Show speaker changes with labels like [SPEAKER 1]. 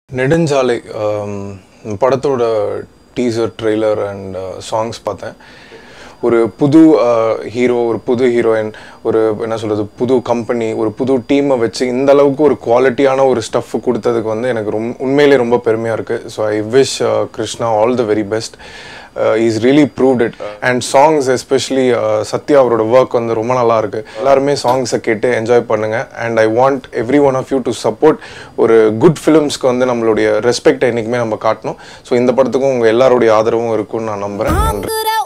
[SPEAKER 1] நெடுஞ்சாலை ஆம், படத்தோட டீசர் ட்ரெய்லர் அண்ட் சாங்ஸ் பார்த்தேன் ஒரு புது ஹீரோ ஒரு புது ஹீரோயின் ஒரு என்ன சொல்கிறது புது கம்பெனி ஒரு புது டீமை வச்சு இந்த அளவுக்கு ஒரு குவாலிட்டியான ஒரு ஸ்டஃப் கொடுத்ததுக்கு வந்து எனக்கு ரொம்ப உண்மையிலே ரொம்ப பெருமையாக இருக்குது so I wish Krishna all the very best is really proved it and songs especially Sathya அவரோட ஒர்க் வந்து ரொம்ப நல்லா இருக்கு எல்லாருமே சாங்ஸை கேட்டு என்ஜாய் பண்ணுங்க and I want every one of you to support ஒரு குட் ஃபிலிம்ஸ்க்கு வந்து நம்மளுடைய ரெஸ்பெக்ட் என்றைக்குமே நம்ம காட்டணும் ஸோ இந்த படத்துக்கும் உங்கள் எல்லாருடைய ஆதரவும் இருக்கும்னு நான் நம்புகிறேன் நன்றி
[SPEAKER 2] ஆங்குற